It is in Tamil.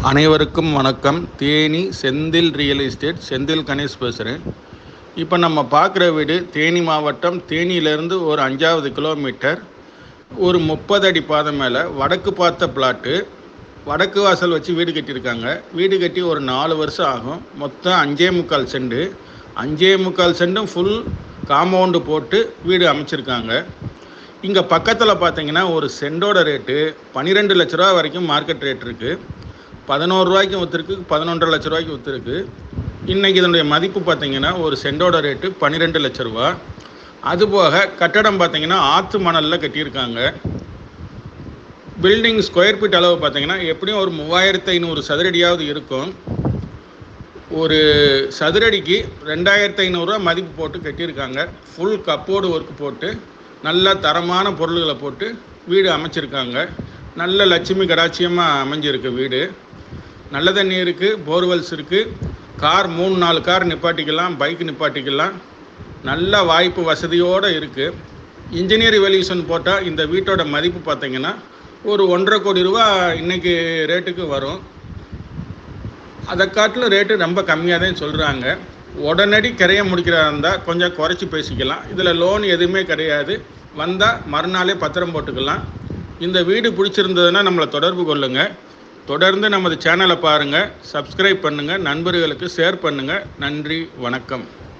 அனைவருக்கும் வணக்கம் தேனி செந்தில் ரியல் எஸ்டேட் செந்தில் கணேஷ் பேசுகிறேன் இப்போ நம்ம பார்க்குற வீடு தேனி மாவட்டம் தேனியிலேருந்து ஒரு அஞ்சாவது கிலோமீட்டர் ஒரு முப்பது அடி பாதை மேலே வடக்கு பார்த்த பிளாட்டு வடக்கு வாசல் வச்சு வீடு கட்டியிருக்காங்க வீடு கட்டி ஒரு நாலு வருஷம் ஆகும் மொத்தம் அஞ்சே முக்கால் செண்டு அஞ்சே முக்கால் செண்டும் ஃபுல் காம்பவுண்டு போட்டு வீடு அமைச்சிருக்காங்க இங்கே பக்கத்தில் பார்த்தீங்கன்னா ஒரு செண்டோட ரேட்டு பன்னிரெண்டு லட்ச ரூபா வரைக்கும் மார்க்கெட் ரேட் இருக்குது பதினோரு ரூபாய்க்கும் விற்றுருக்கு பதினொன்றரை லட்ச ரூபாய்க்கு விற்றுருக்கு இன்றைக்கி இதனுடைய மதிப்பு பார்த்தீங்கன்னா ஒரு செண்டோட ரேட்டு பன்னிரெண்டு லட்ச ரூபா அதுபோக கட்டடம் பார்த்தீங்கன்னா ஆற்று மணலில் கட்டியிருக்காங்க பில்டிங் ஸ்கொயர் ஃபீட் அளவு பார்த்தீங்கன்னா எப்படியும் ஒரு மூவாயிரத்து ஐநூறு சதுரடியாவது இருக்கும் ஒரு சதுரடிக்கு ரெண்டாயிரத்து ஐநூறுரூவா மதிப்பு போட்டு கட்டியிருக்காங்க ஃபுல் கப்போர்டு ஒர்க் போட்டு நல்ல தரமான பொருள்களை போட்டு வீடு அமைச்சிருக்காங்க நல்ல லட்சுமி கடாட்சியமாக அமைஞ்சிருக்கு வீடு நல்ல தண்ணி இருக்குது போர்வெல்ஸ் இருக்குது கார் மூணு நாலு கார் நிப்பாட்டிக்கலாம் பைக் நிப்பாட்டிக்கலாம் நல்ல வாய்ப்பு வசதியோடு இருக்குது இன்ஜினியர் வேல்யூஷன் போட்டால் இந்த வீட்டோட மதிப்பு பார்த்தீங்கன்னா ஒரு ஒன்றரை கோடி ரூபா இன்றைக்கி ரேட்டுக்கு வரும் அதை காட்டிலும் ரேட்டு ரொம்ப கம்மியாக தான் சொல்கிறாங்க உடனடி கரையை முடிக்கிறதா இருந்தால் கொஞ்சம் குறைச்சி பேசிக்கலாம் இதில் லோன் எதுவுமே கிடையாது வந்தால் மறுநாளே பத்திரம் போட்டுக்கலாம் இந்த வீடு பிடிச்சிருந்ததுன்னா நம்மளை தொடர்பு கொள்ளுங்கள் தொடர்ந்து நமது சேனலை பாருங்கள் சப்ஸ்கிரைப் பண்ணுங்கள் நண்பர்களுக்கு ஷேர் பண்ணுங்கள் நன்றி வணக்கம்